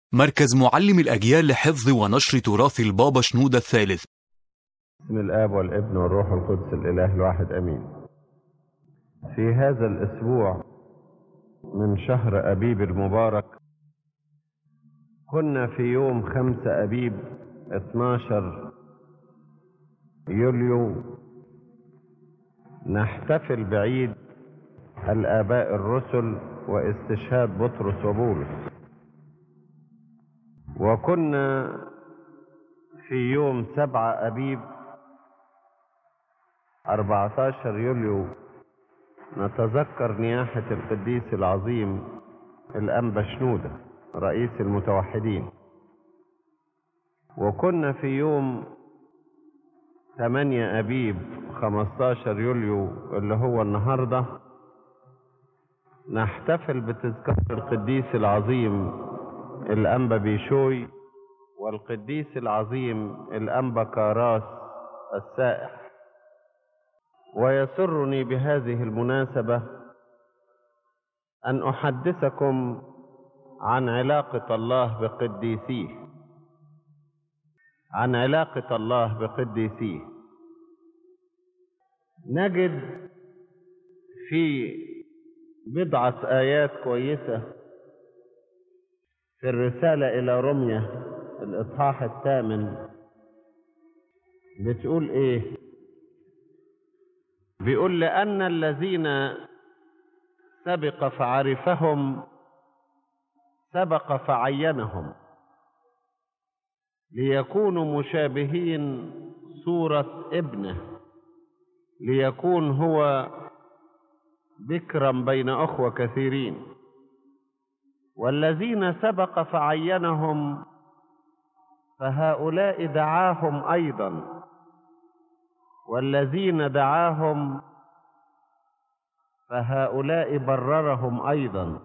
مركز معلم الأجيال لحفظ ونشر تراث البابا شنودة الثالث بسم الآب والابن والروح القدس الإله الواحد أمين في هذا الأسبوع من شهر أبيب المبارك كنا في يوم خمسة أبيب 12 يوليو نحتفل بعيد الآباء الرسل واستشهاد بطرس وبولس وكنا في يوم سبعة أبيب 14 يوليو نتذكر نياحة القديس العظيم الأنبا شنودة رئيس المتوحدين وكنا في يوم 8 أبيب 15 يوليو اللي هو النهاردة نحتفل بتذكار القديس العظيم الأنبا بيشوي والقديس العظيم الأنبا كاراس السائح ويسرني بهذه المناسبة أن أحدثكم عن علاقة الله بقديسيه عن علاقة الله بقديسيه نجد في بضعة آيات كويسة في الرسالة إلى رمية الإصحاح الثامن بتقول إيه؟ بيقول لأن الذين سبق فعرفهم سبق فعينهم ليكونوا مشابهين صورة ابنه ليكون هو بكرا بين أخوة كثيرين والذين سبق فعينهم فهؤلاء دعاهم أيضا والذين دعاهم فهؤلاء بررهم أيضا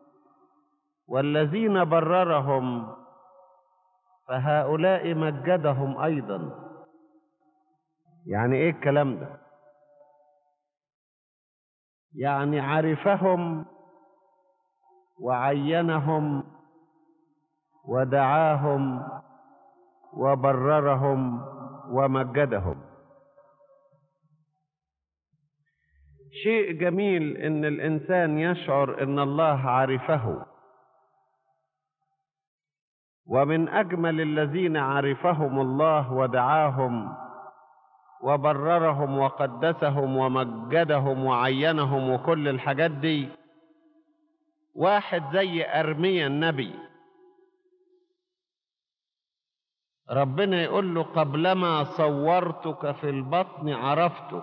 والذين بررهم فهؤلاء مجدهم أيضا يعني إيه الكلام ده يعني عرفهم وعينهم ودعاهم وبررهم ومجدهم شيء جميل ان الانسان يشعر ان الله عرفه ومن اجمل الذين عرفهم الله ودعاهم وبررهم وقدسهم ومجدهم وعينهم وكل الحاجات دي واحد زي ارميا النبي ربنا يقول له قبلما صورتك في البطن عرفتك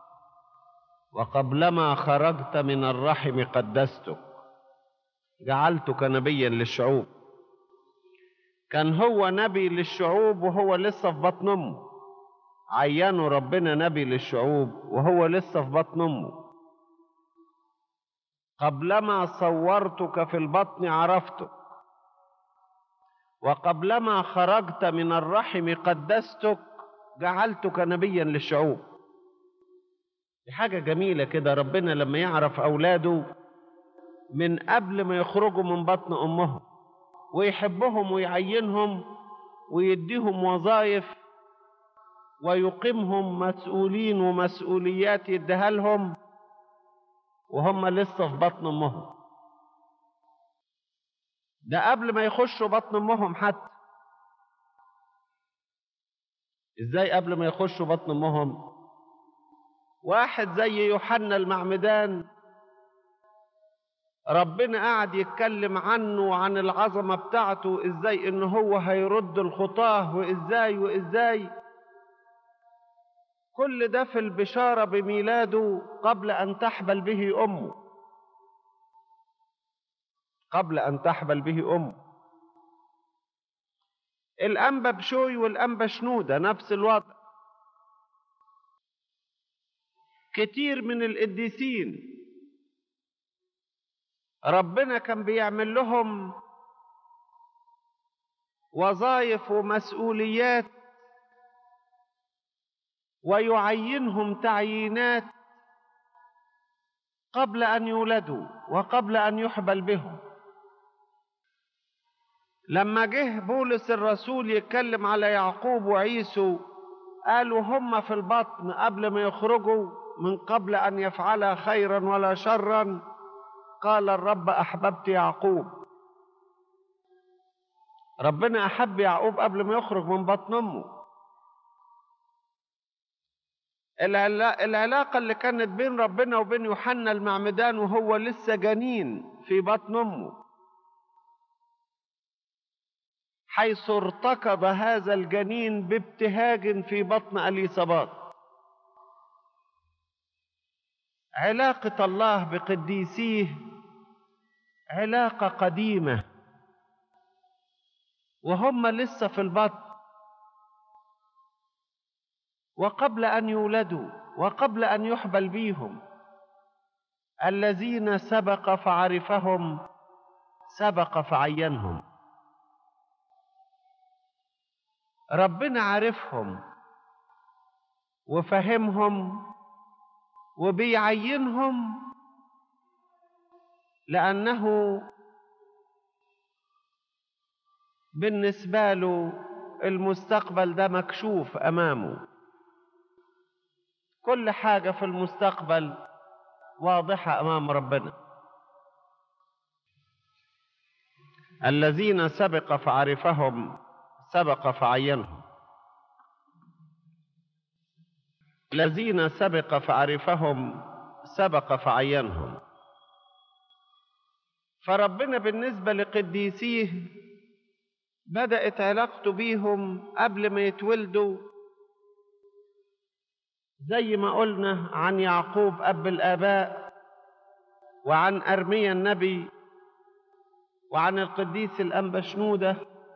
وقبلما خرجت من الرحم قدستك جعلتك نبيا للشعوب كان هو نبي للشعوب وهو لسه في بطن امه عينه ربنا نبي للشعوب وهو لسه في بطن امه قبلما صورتك في البطن عرفتك وقبلما خرجت من الرحم قدستك جعلتك نبيا للشعوب دي حاجة جميلة كده ربنا لما يعرف أولاده من قبل ما يخرجوا من بطن أمهم ويحبهم ويعينهم ويديهم وظائف ويقيمهم مسؤولين ومسؤوليات يديها لهم وهم لسه في بطن أمهم ده قبل ما يخشوا بطن أمهم حتى إزاي قبل ما يخشوا بطن أمهم واحد زي يوحنا المعمدان ربنا قاعد يتكلم عنه وعن العظمة بتاعته ازاي ان هو هيرد الخطاه وازاي وازاي كل ده في البشارة بميلاده قبل أن تحبل به أمه قبل أن تحبل به أمه الأنبا بشوي والأنبا شنودة نفس الوضع كتير من القديسين ربنا كان بيعمل لهم وظائف ومسؤوليات ويعينهم تعيينات قبل ان يولدوا وقبل ان يحبل بهم لما جه بولس الرسول يتكلم على يعقوب وعيسو قالوا هم في البطن قبل ما يخرجوا من قبل ان يفعلا خيرا ولا شرا قال الرب احببت يعقوب ربنا احب يعقوب قبل ما يخرج من بطن امه العلاقه اللي كانت بين ربنا وبين يوحنا المعمدان وهو لسه جنين في بطن امه حيث ارتكض هذا الجنين بابتهاج في بطن اليصابات علاقه الله بقديسيه علاقه قديمه وهم لسه في البطن وقبل ان يولدوا وقبل ان يحبل بيهم الذين سبق فعرفهم سبق فعينهم ربنا عارفهم وفهمهم وبيعينهم لانه بالنسبه له المستقبل ده مكشوف امامه كل حاجه في المستقبل واضحه امام ربنا الذين سبق فعرفهم سبق فعينهم الذين سبق فعرفهم سبق فعينهم فربنا بالنسبة لقديسيه بدأت علاقته بيهم قبل ما يتولدوا زي ما قلنا عن يعقوب أب الآباء وعن أرميا النبي وعن القديس الأنبا شنودة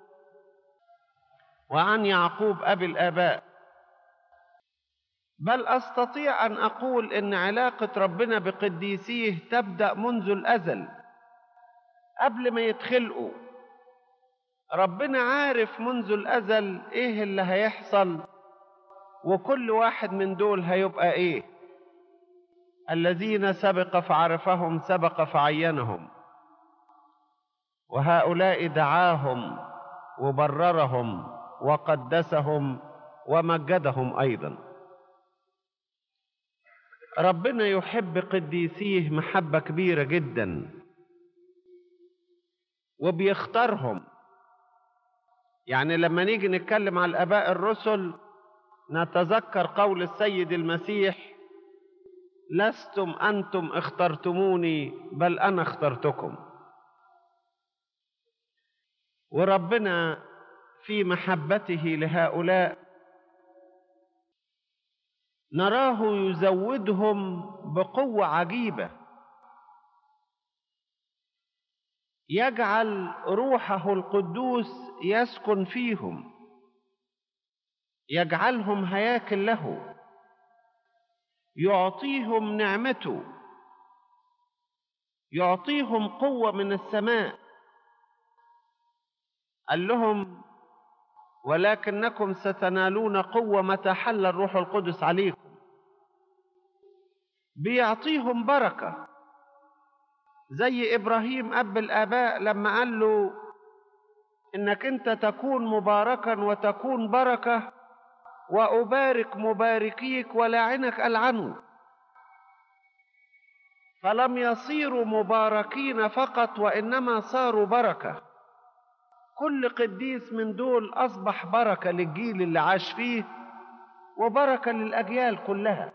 وعن يعقوب أبي الآباء بل أستطيع أن أقول إن علاقة ربنا بقديسيه تبدأ منذ الأزل قبل ما يتخلقوا ربنا عارف منذ الأزل إيه اللي هيحصل وكل واحد من دول هيبقى إيه الذين سبق فعرفهم سبق فعينهم وهؤلاء دعاهم وبررهم وقدسهم ومجدهم ايضا ربنا يحب قديسيه محبه كبيره جدا وبيختارهم يعني لما نيجي نتكلم على الاباء الرسل نتذكر قول السيد المسيح لستم انتم اخترتموني بل انا اخترتكم وربنا في محبته لهؤلاء نراه يزودهم بقوه عجيبه يجعل روحه القدوس يسكن فيهم يجعلهم هياكل له يعطيهم نعمته يعطيهم قوه من السماء قال لهم ولكنكم ستنالون قوة متى حل الروح القدس عليكم بيعطيهم بركة زي إبراهيم أب الآباء لما قال له إنك أنت تكون مباركا وتكون بركة وأبارك مباركيك ولاعنك ألعنه فلم يصيروا مباركين فقط وإنما صاروا بركة كل قديس من دول أصبح بركة للجيل اللي عاش فيه وبركة للأجيال كلها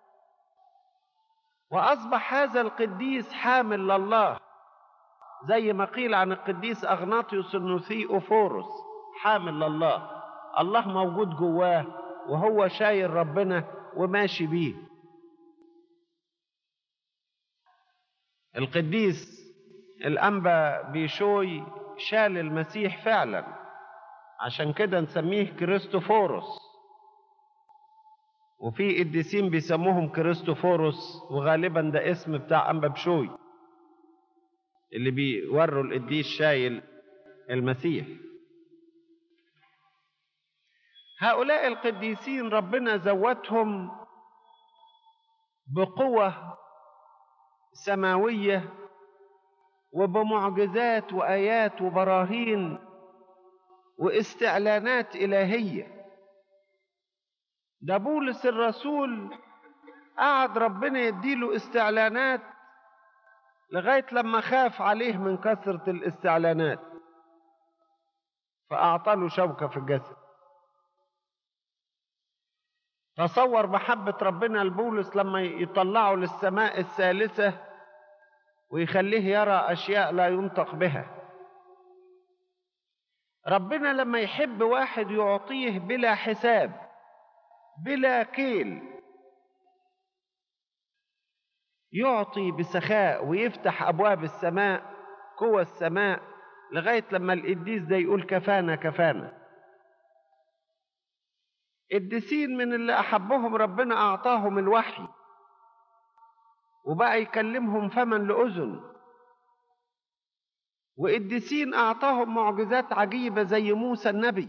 وأصبح هذا القديس حامل لله زي ما قيل عن القديس أغناطيوس النوثيوفورس حامل لله الله موجود جواه وهو شايل ربنا وماشي بيه القديس الأنبا بيشوي شال المسيح فعلا عشان كده نسميه كريستوفورس وفي قديسين بيسموهم كريستوفورس وغالبا ده اسم بتاع أنبا بشوي اللي بيوروا القديس شايل المسيح هؤلاء القديسين ربنا زودهم بقوة سماوية وبمعجزات وآيات وبراهين واستعلانات إلهية ده بولس الرسول قعد ربنا يديله استعلانات لغاية لما خاف عليه من كثرة الاستعلانات فأعطى له شوكة في الجسد تصور محبة ربنا لبولس لما يطلعه للسماء الثالثة ويخليه يرى أشياء لا ينطق بها ربنا لما يحب واحد يعطيه بلا حساب بلا كيل يعطي بسخاء ويفتح أبواب السماء قوى السماء لغاية لما القديس ده يقول كفانا كفانا الدسين من اللي أحبهم ربنا أعطاهم الوحي وبقى يكلمهم فما لأذن وقديسين أعطاهم معجزات عجيبة زي موسى النبي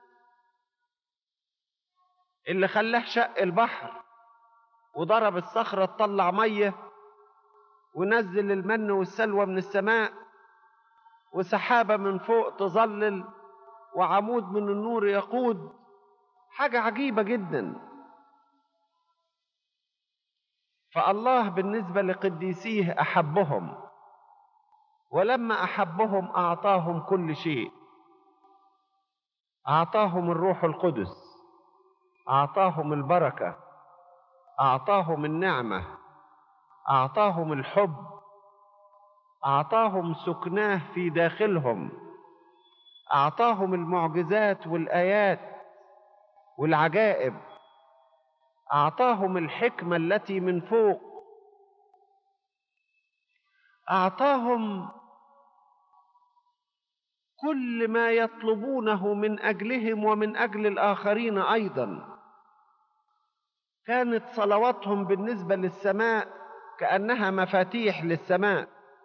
اللي خلاه شق البحر وضرب الصخرة تطلع مية ونزل المن والسلوى من السماء وسحابة من فوق تظلل وعمود من النور يقود حاجة عجيبة جدا فالله بالنسبة لقديسيه أحبهم ولما أحبهم أعطاهم كل شيء أعطاهم الروح القدس أعطاهم البركة أعطاهم النعمة أعطاهم الحب أعطاهم سكناه في داخلهم أعطاهم المعجزات والآيات والعجائب أعطاهم الحكمة التي من فوق أعطاهم كل ما يطلبونه من أجلهم ومن أجل الآخرين أيضا كانت صلواتهم بالنسبة للسماء كأنها مفاتيح للسماء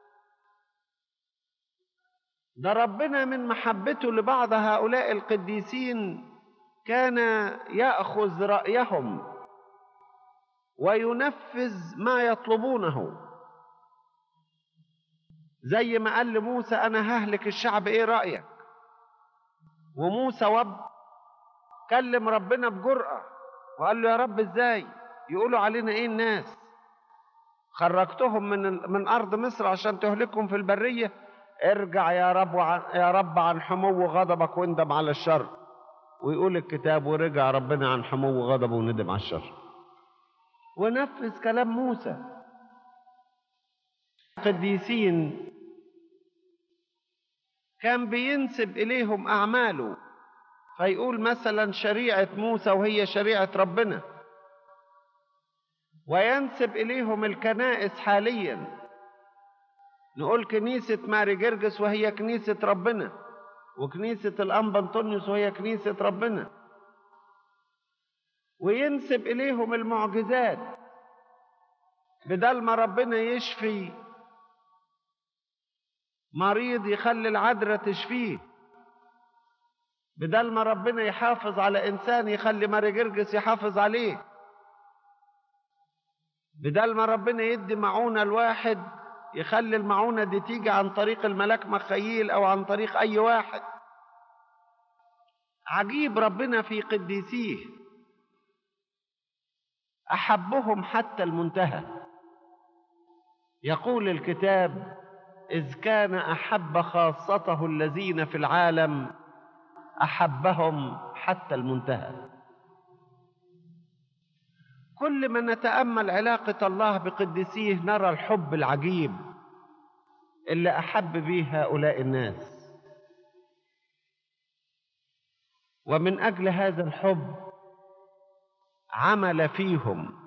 ده ربنا من محبته لبعض هؤلاء القديسين كان ياخذ رايهم وينفذ ما يطلبونه زي ما قال لموسى انا ههلك الشعب ايه رايك وموسى وب كلم ربنا بجرأة وقال له يا رب ازاي يقولوا علينا ايه الناس خرجتهم من من ارض مصر عشان تهلكهم في البريه ارجع يا رب وعن يا رب عن حمو غضبك واندم على الشر ويقول الكتاب ورجع ربنا عن حمو غضبه وندم على الشر ونفذ كلام موسى قديسين كان بينسب إليهم أعماله فيقول مثلا شريعة موسى وهي شريعة ربنا وينسب إليهم الكنائس حاليا نقول كنيسة ماري جرجس وهي كنيسة ربنا وكنيسة الأنبا أنطونيوس وهي كنيسة ربنا وينسب إليهم المعجزات بدل ما ربنا يشفي مريض يخلي العذراء تشفيه بدل ما ربنا يحافظ على إنسان يخلي ماري جرجس يحافظ عليه بدل ما ربنا يدي معونة الواحد يخلي المعونة دي تيجي عن طريق الملاك مخيل أو عن طريق أي واحد عجيب ربنا في قديسيه أحبهم حتى المنتهى يقول الكتاب إذ كان أحب خاصته الذين في العالم أحبهم حتى المنتهى كل ما نتامل علاقه الله بقديسيه نرى الحب العجيب اللي احب به هؤلاء الناس ومن اجل هذا الحب عمل فيهم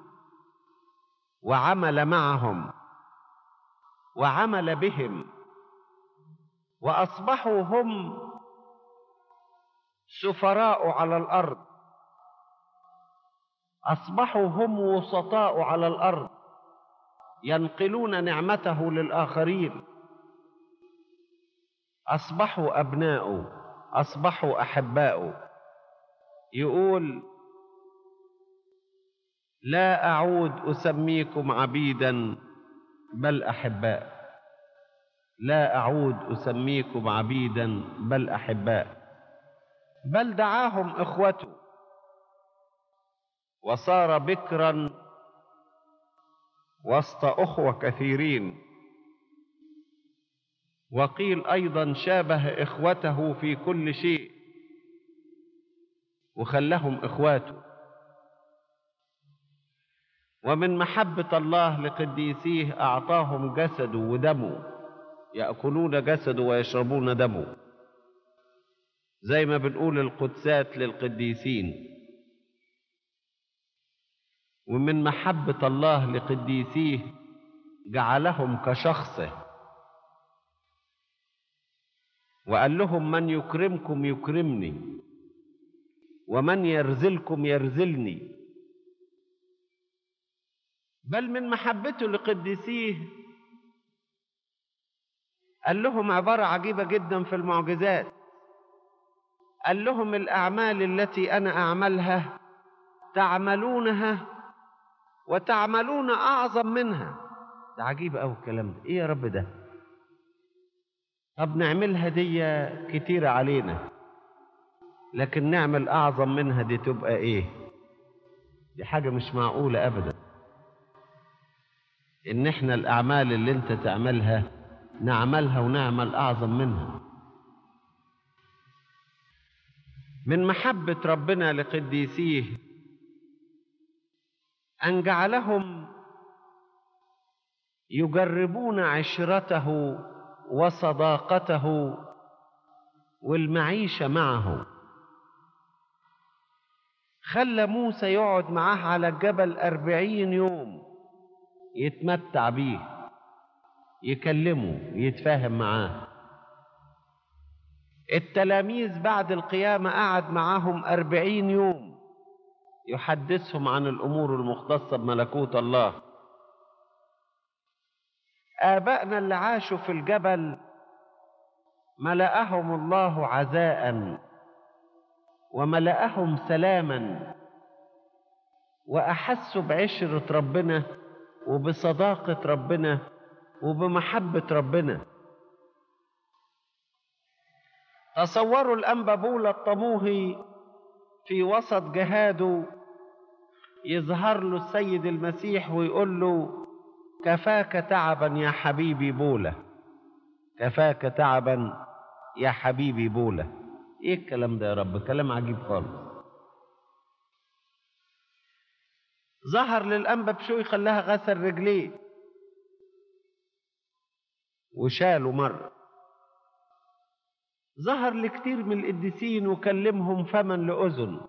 وعمل معهم وعمل بهم واصبحوا هم سفراء على الارض اصبحوا هم وسطاء على الارض ينقلون نعمته للاخرين اصبحوا ابناء اصبحوا احباء يقول لا اعود اسميكم عبيدا بل احباء لا اعود اسميكم عبيدا بل احباء بل دعاهم اخوته وصار بكرا وسط اخوه كثيرين وقيل ايضا شابه اخوته في كل شيء وخلهم اخواته ومن محبه الله لقديسيه اعطاهم جسده ودمه ياكلون جسده ويشربون دمه زي ما بنقول القدسات للقديسين ومن محبه الله لقديسيه جعلهم كشخصه وقال لهم من يكرمكم يكرمني ومن يرزلكم يرزلني بل من محبته لقديسيه قال لهم عبارة عجيبة جدا في المعجزات قال لهم الأعمال التي أنا أعملها تعملونها وتعملون أعظم منها ده عجيب أوي الكلام ده إيه يا رب ده طب نعملها دي كتيرة علينا لكن نعمل أعظم منها دي تبقى إيه دي حاجة مش معقولة أبدا إن إحنا الأعمال اللي أنت تعملها نعملها ونعمل أعظم منها من محبة ربنا لقديسيه أن جعلهم يجربون عشرته وصداقته والمعيشة معه خلى موسى يقعد معاه على الجبل أربعين يوم يتمتع بيه يكلمه يتفاهم معاه التلاميذ بعد القيامة قعد معاهم أربعين يوم يحدثهم عن الأمور المختصة بملكوت الله آبائنا اللي عاشوا في الجبل ملأهم الله عزاء وملأهم سلاما وأحسوا بعشرة ربنا وبصداقة ربنا وبمحبة ربنا تصوروا الأنبابولة الطموهي في وسط جهاده يظهر له السيد المسيح ويقول له كفاك تعبا يا حبيبي بولة كفاك تعبا يا حبيبي بولة ايه الكلام ده يا رب كلام عجيب خالص ظهر للأنبا بشوي خلاها غسل رجليه وشاله مرة ظهر لكتير من القديسين وكلمهم فما لأذن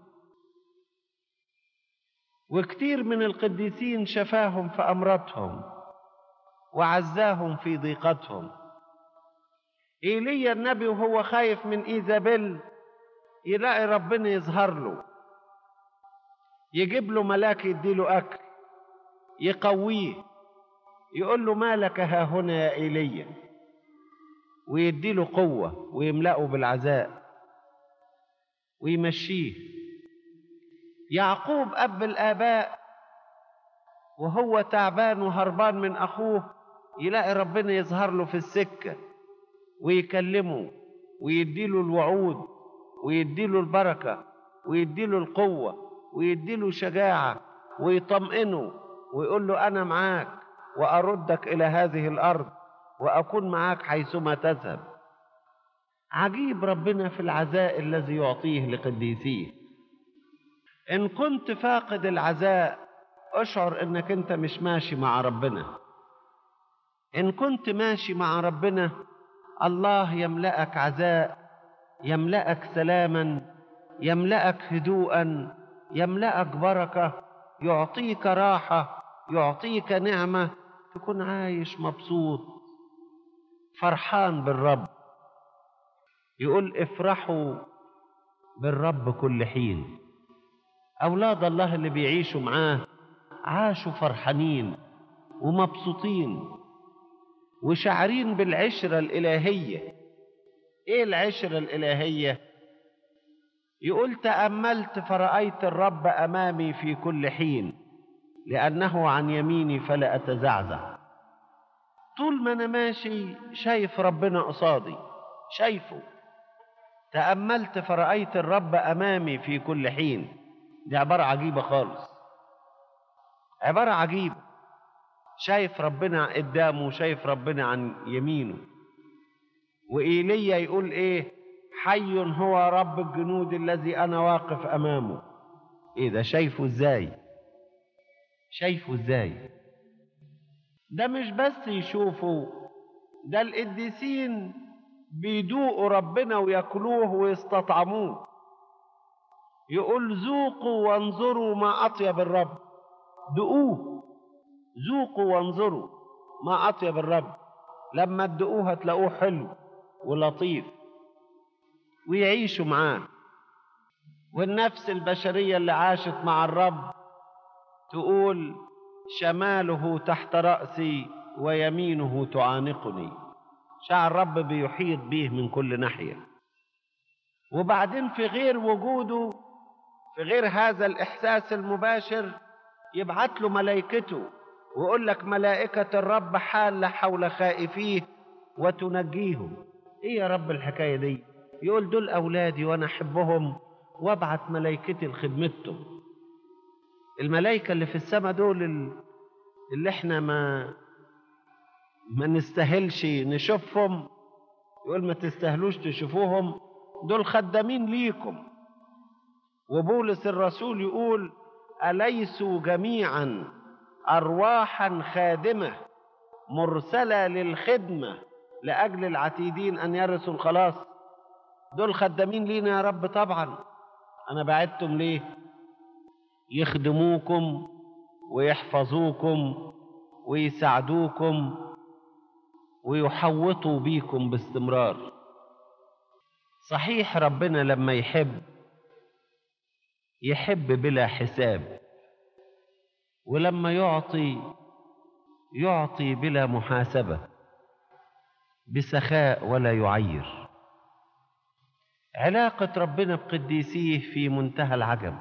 وكتير من القديسين شفاهم في أمرتهم وعزاهم في ضيقتهم إيليا النبي وهو خايف من إيزابيل يلاقي ربنا يظهر له يجيب له ملاك يديله أكل يقويه يقول له ما لك ها هنا يا إيليا ويديله قوة ويملأه بالعزاء ويمشيه يعقوب أب الآباء وهو تعبان وهربان من أخوه يلاقي ربنا يظهر له في السكة ويكلمه ويديله الوعود ويديله البركة ويديله القوة ويديله شجاعة ويطمئنه ويقول له أنا معاك وأردك إلى هذه الأرض وأكون معاك حيثما تذهب عجيب ربنا في العزاء الذي يعطيه لقديسيه إن كنت فاقد العزاء اشعر إنك أنت مش ماشي مع ربنا إن كنت ماشي مع ربنا الله يملأك عزاء يملأك سلاما يملأك هدوءا يملأك بركة يعطيك راحة يعطيك نعمة تكون عايش مبسوط فرحان بالرب يقول افرحوا بالرب كل حين أولاد الله اللي بيعيشوا معاه عاشوا فرحانين ومبسوطين وشعرين بالعشرة الإلهية إيه العشرة الإلهية؟ يقول تأملت فرأيت الرب أمامي في كل حين لأنه عن يميني فلا أتزعزع طول ما أنا ماشي شايف ربنا قصادي شايفه تأملت فرأيت الرب أمامي في كل حين دي عبارة عجيبة خالص عبارة عجيبة شايف ربنا قدامه شايف ربنا عن يمينه وإيليا يقول إيه حي هو رب الجنود الذي أنا واقف أمامه إيه ده شايفه إزاي شايفه إزاي ده مش بس يشوفوا ده القديسين بيدوقوا ربنا وياكلوه ويستطعموه يقول ذوقوا وانظروا ما أطيب الرب دقوه ذوقوا وانظروا ما أطيب الرب لما تدقوه هتلاقوه حلو ولطيف ويعيشوا معاه والنفس البشرية اللي عاشت مع الرب تقول شماله تحت رأسي ويمينه تعانقني شعر الرب بيحيط به من كل ناحية وبعدين في غير وجوده في غير هذا الإحساس المباشر يبعت له ملائكته ويقول لك ملائكة الرب حالة حول خائفيه وتنجيهم ايه يا رب الحكاية دي يقول دول أولادي وأنا أحبهم وابعت ملائكتي لخدمتهم الملائكة اللي في السماء دول اللي احنا ما ما نستاهلش نشوفهم يقول ما تستاهلوش تشوفوهم دول خدامين ليكم وبولس الرسول يقول أليسوا جميعا أرواحا خادمة مرسلة للخدمة لأجل العتيدين أن يرثوا الخلاص دول خدامين لينا يا رب طبعا أنا بعدتم ليه يخدموكم ويحفظوكم ويساعدوكم ويحوطوا بيكم باستمرار صحيح ربنا لما يحب يحب بلا حساب ولما يعطي يعطي بلا محاسبه بسخاء ولا يعير علاقه ربنا بقديسيه في منتهى العجب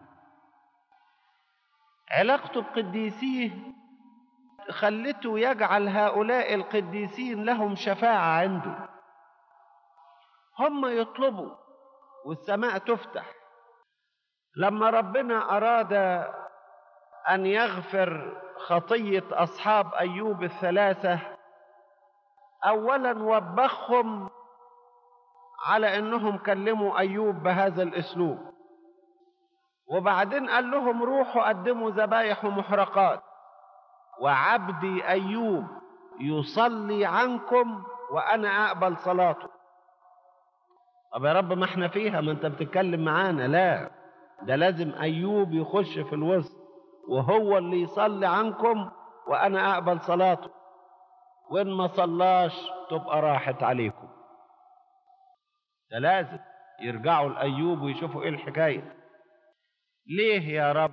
علاقته بقديسيه خلته يجعل هؤلاء القديسين لهم شفاعه عنده هم يطلبوا والسماء تفتح لما ربنا اراد ان يغفر خطيه اصحاب ايوب الثلاثه اولا وبخهم على انهم كلموا ايوب بهذا الاسلوب وبعدين قال لهم روحوا قدموا ذبايح ومحرقات وعبدي ايوب يصلي عنكم وانا اقبل صلاته طب يا رب ما احنا فيها ما انت بتتكلم معانا لا ده لازم ايوب يخش في الوسط وهو اللي يصلي عنكم وانا اقبل صلاته وان ما صلاش تبقى راحت عليكم ده لازم يرجعوا لايوب ويشوفوا ايه الحكايه ليه يا رب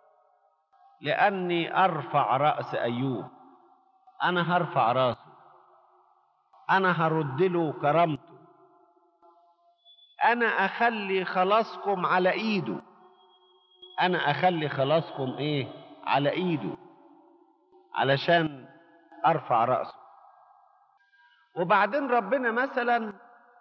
لاني ارفع راس ايوب انا هرفع راسه انا هرد له كرامته انا اخلي خلاصكم على ايده انا اخلي خلاصكم ايه على ايده علشان ارفع راسه وبعدين ربنا مثلا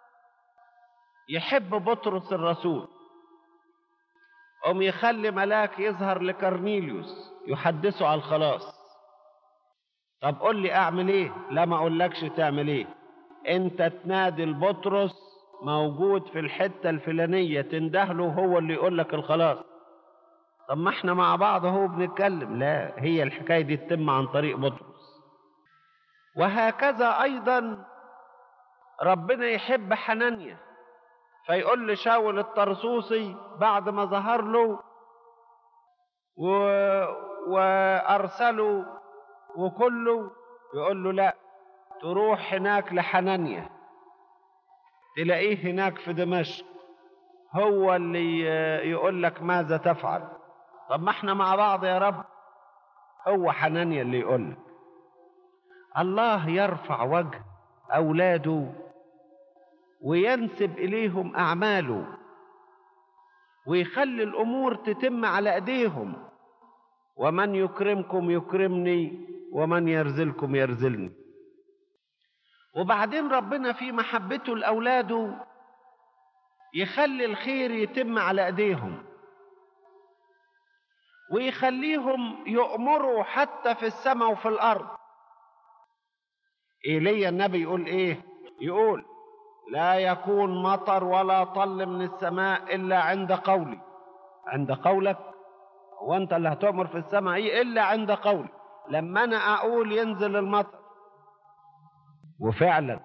يحب بطرس الرسول قوم يخلي ملاك يظهر لكرنيليوس يحدثه على الخلاص طب قول لي اعمل ايه لا ما اقولكش تعمل ايه انت تنادي البطرس موجود في الحتة الفلانية تندهله هو اللي يقول لك الخلاص طب ما احنا مع بعض اهو بنتكلم لا هي الحكاية دي تتم عن طريق بطرس وهكذا ايضا ربنا يحب حنانيا فيقول لشاول الطرسوسي بعد ما ظهر له و... وارسله وكله يقول له لا تروح هناك لحنانيا تلاقيه هناك في دمشق هو اللي يقول لك ماذا تفعل طب ما احنا مع بعض يا رب هو حنانيا اللي يقول لك الله يرفع وجه اولاده وينسب اليهم اعماله ويخلي الامور تتم على ايديهم ومن يكرمكم يكرمني ومن يرزلكم يرزلني وبعدين ربنا في محبته لاولاده يخلي الخير يتم على ايديهم ويخليهم يؤمروا حتى في السماء وفي الارض ايليا النبي يقول ايه يقول لا يكون مطر ولا طل من السماء الا عند قولي عند قولك هو انت اللي هتؤمر في السماء ايه الا عند قولي لما انا اقول ينزل المطر وفعلا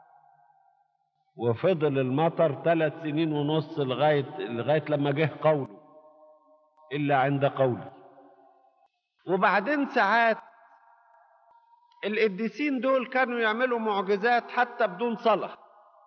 وفضل المطر ثلاث سنين ونص لغايه لغايه لما جه قوله الا عند قولي وبعدين ساعات القديسين دول كانوا يعملوا معجزات حتى بدون صلاه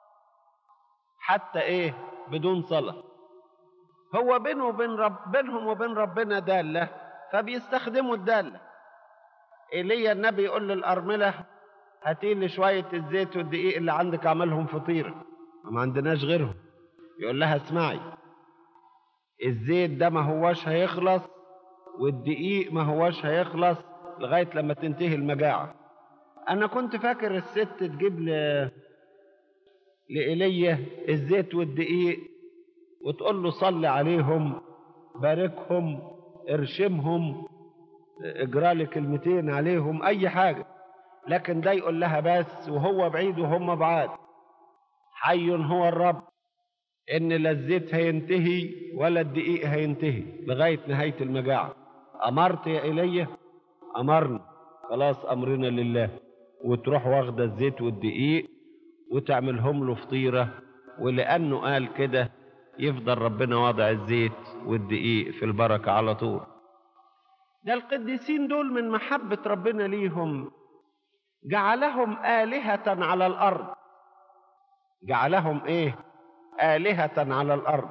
حتى ايه بدون صلاه هو بينه وبين رب بينهم وبين ربنا داله فبيستخدموا الداله ايليا النبي يقول للارمله هاتي لي شويه الزيت والدقيق اللي عندك اعملهم فطيره ما عندناش غيرهم يقول لها اسمعي الزيت ده ما هواش هيخلص والدقيق ما هواش هيخلص لغايه لما تنتهي المجاعه انا كنت فاكر الست تجيب ل لإيليا الزيت والدقيق وتقول له صلي عليهم باركهم ارشمهم اجرى لي كلمتين عليهم اي حاجه لكن ده يقول لها بس وهو بعيد وهم بعاد حي هو الرب ان لا الزيت هينتهي ولا الدقيق هينتهي لغايه نهايه المجاعه امرت يا ايليا امرنا خلاص امرنا لله وتروح واخده الزيت والدقيق وتعملهم له فطيره ولانه قال كده يفضل ربنا واضع الزيت والدقيق في البركه على طول ده القديسين دول من محبه ربنا ليهم جعلهم آلهة على الأرض جعلهم إيه؟ آلهة على الأرض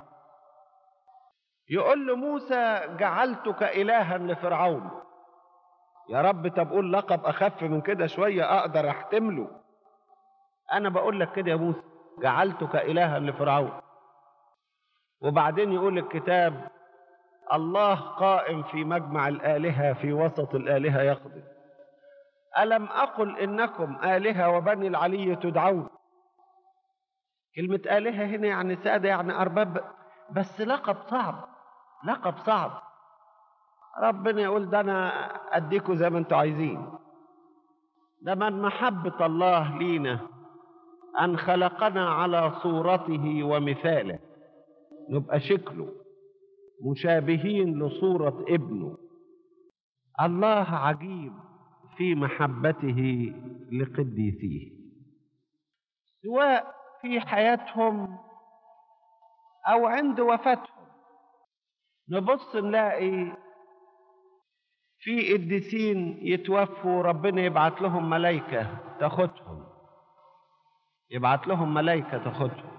يقول لموسى جعلتك إلها لفرعون يا رب طب قول لقب أخف من كده شوية أقدر أحتمله أنا بقول لك كده يا موسى جعلتك إلها لفرعون وبعدين يقول الكتاب الله قائم في مجمع الآلهة في وسط الآلهة يقضي ألم أقل إنكم آلهة وبني العلي تدعون كلمة آلهة هنا يعني سادة يعني أرباب بس لقب صعب لقب صعب ربنا يقول ده أنا أديكوا زي ما أنتوا عايزين ده من محبة الله لينا أن خلقنا على صورته ومثاله نبقى شكله مشابهين لصورة ابنه الله عجيب في محبته لقديسيه سواء في حياتهم او عند وفاتهم نبص نلاقي في قديسين يتوفوا ربنا يبعت لهم ملائكة تاخدهم يبعت لهم ملائكة تاخدهم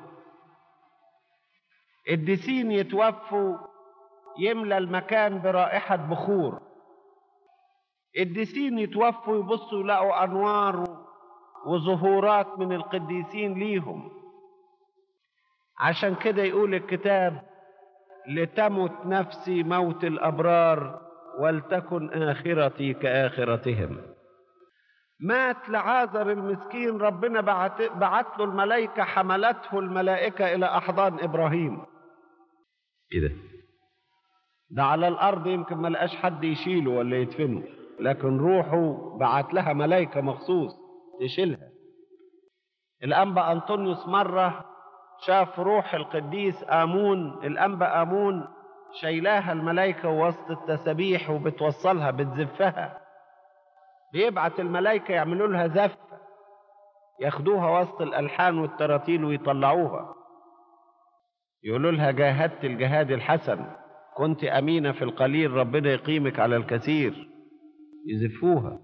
قديسين يتوفوا يملى المكان برائحة بخور قديسين يتوفوا يبصوا يلاقوا انوار وظهورات من القديسين ليهم عشان كده يقول الكتاب لتمت نفسي موت الابرار ولتكن اخرتي كاخرتهم مات لعازر المسكين ربنا بعت, بعت له الملائكه حملته الملائكه الى احضان ابراهيم ايه ده ده على الارض يمكن ما لقاش حد يشيله ولا يدفنه لكن روحه بعت لها ملائكة مخصوص تشيلها الأنبا أنطونيوس مرة شاف روح القديس آمون الأنبا آمون شايلاها الملائكة وسط التسابيح وبتوصلها بتزفها بيبعت الملائكة يعملوا لها زفة ياخدوها وسط الألحان والتراتيل ويطلعوها يقولوا لها جاهدت الجهاد الحسن كنت أمينة في القليل ربنا يقيمك على الكثير يزفوها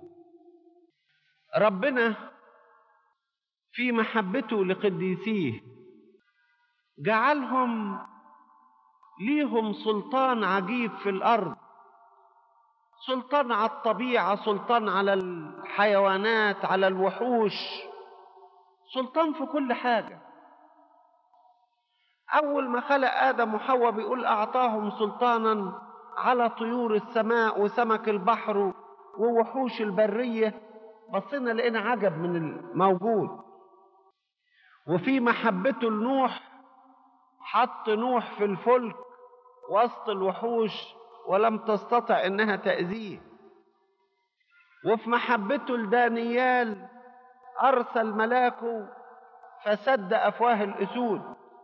ربنا في محبته لقديسيه جعلهم ليهم سلطان عجيب في الارض سلطان على الطبيعه سلطان على الحيوانات على الوحوش سلطان في كل حاجه اول ما خلق ادم وحواء بيقول اعطاهم سلطانا على طيور السماء وسمك البحر ووحوش البرية بصينا لقينا عجب من الموجود وفي محبته لنوح حط نوح في الفلك وسط الوحوش ولم تستطع انها تاذيه وفي محبته لدانيال ارسل ملاكه فسد افواه الاسود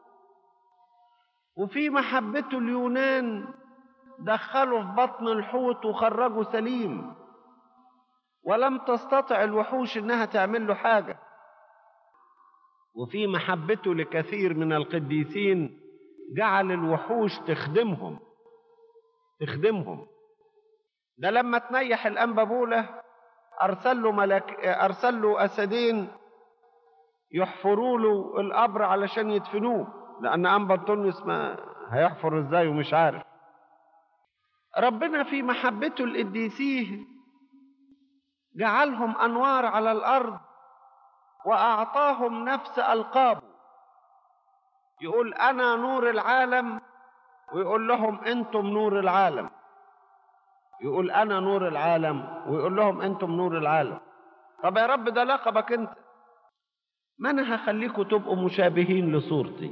وفي محبته اليونان دخله في بطن الحوت وخرجه سليم ولم تستطع الوحوش انها تعمل له حاجه وفي محبته لكثير من القديسين جعل الوحوش تخدمهم تخدمهم ده لما تنيح الأنبابولة أرسل له ملك أرسل له أسدين يحفروا له القبر علشان يدفنوه لأن أنبا تونس ما هيحفر إزاي ومش عارف ربنا في محبته القديسيه جعلهم أنوار على الأرض وأعطاهم نفس ألقابه يقول أنا نور العالم ويقول لهم أنتم نور العالم يقول أنا نور العالم ويقول لهم أنتم نور العالم طب يا رب ده لقبك أنت ما أنا هخليكم تبقوا مشابهين لصورتي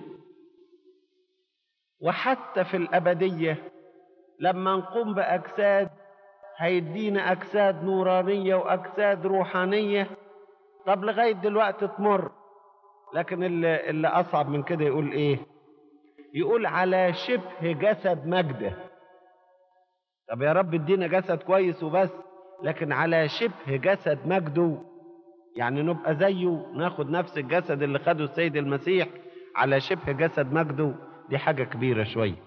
وحتى في الأبدية لما نقوم بأجساد هيدينا أجساد نورانية وأجساد روحانية طب لغاية دلوقتي تمر لكن اللي, اللي أصعب من كده يقول إيه يقول على شبه جسد مجده طب يا رب ادينا جسد كويس وبس لكن على شبه جسد مجده يعني نبقى زيه ناخد نفس الجسد اللي خده السيد المسيح على شبه جسد مجده دي حاجة كبيرة شوية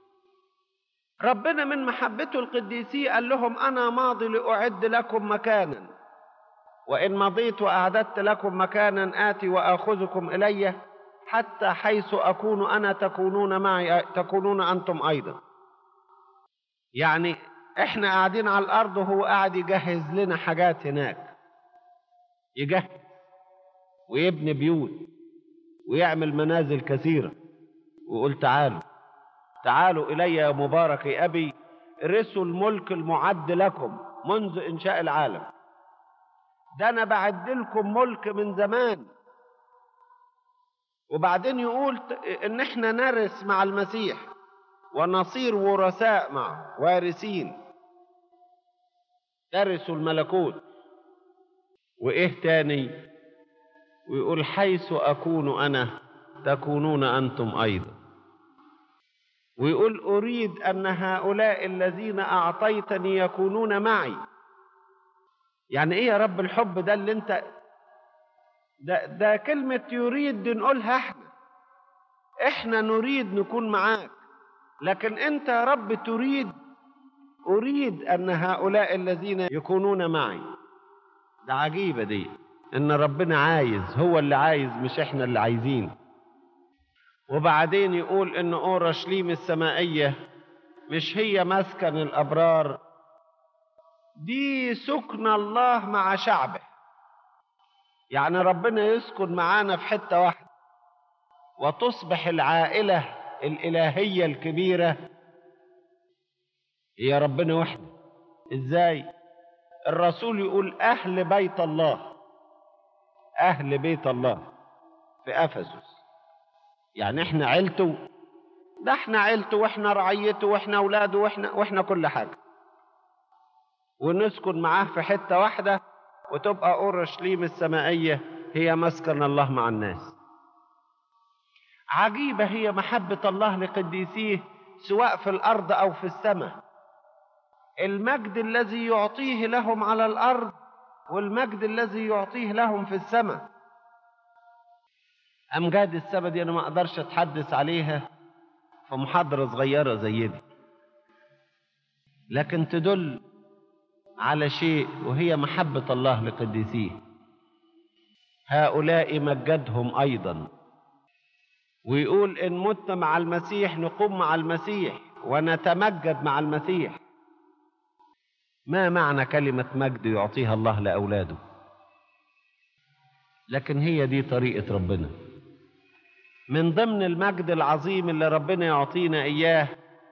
ربنا من محبته القديسية قال لهم أنا ماضي لأعد لكم مكانا وإن مضيت وأعددت لكم مكانا آتي وآخذكم إلي حتى حيث أكون أنا تكونون معي تكونون أنتم أيضا يعني إحنا قاعدين على الأرض وهو قاعد يجهز لنا حاجات هناك يجهز ويبني بيوت ويعمل منازل كثيرة ويقول تعالوا تعالوا إلي يا مبارك أبي رثوا الملك المعد لكم منذ إنشاء العالم ده أنا بعد لكم ملك من زمان وبعدين يقول إن إحنا نرث مع المسيح ونصير ورثاء معه وارثين ترثوا الملكوت وإيه تاني ويقول حيث أكون أنا تكونون أنتم أيضا ويقول أريد أن هؤلاء الذين أعطيتني يكونون معي يعني إيه يا رب الحب ده اللي أنت ده, ده كلمة يريد دي نقولها إحنا إحنا نريد نكون معاك لكن أنت يا رب تريد أريد أن هؤلاء الذين يكونون معي ده عجيبة دي إن ربنا عايز هو اللي عايز مش إحنا اللي عايزين وبعدين يقول إن أورشليم السمائية مش هي مسكن الأبرار دي سكن الله مع شعبه يعني ربنا يسكن معانا في حتة واحدة وتصبح العائلة الإلهية الكبيرة هي ربنا وحده إزاي الرسول يقول أهل بيت الله أهل بيت الله في أفسس يعني إحنا عيلته ده إحنا عيلته وإحنا رعيته وإحنا أولاده وإحنا وإحنا كل حاجة ونسكن معاه في حتة واحدة وتبقى أورشليم السمائية هي مسكن الله مع الناس عجيبة هي محبة الله لقديسيه سواء في الأرض أو في السماء المجد الذي يعطيه لهم على الأرض والمجد الذي يعطيه لهم في السماء أمجاد السماء دي أنا ما أقدرش أتحدث عليها في محاضرة صغيرة زي دي لكن تدل على شيء وهي محبة الله لقديسيه هؤلاء مجدهم أيضا ويقول إن مت مع المسيح نقوم مع المسيح ونتمجد مع المسيح ما معنى كلمة مجد يعطيها الله لأولاده لكن هي دي طريقة ربنا من ضمن المجد العظيم اللي ربنا يعطينا إياه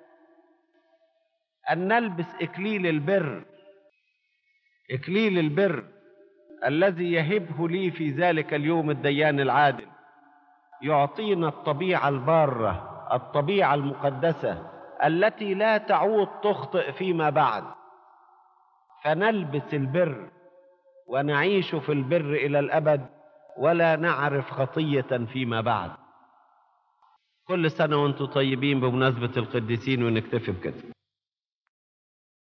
أن نلبس إكليل البر إكليل البر الذي يهبه لي في ذلك اليوم الديان العادل يعطينا الطبيعة البارة الطبيعة المقدسة التي لا تعود تخطئ فيما بعد فنلبس البر ونعيش في البر إلى الأبد ولا نعرف خطية فيما بعد كل سنة وانتم طيبين بمناسبة القديسين ونكتفي بكده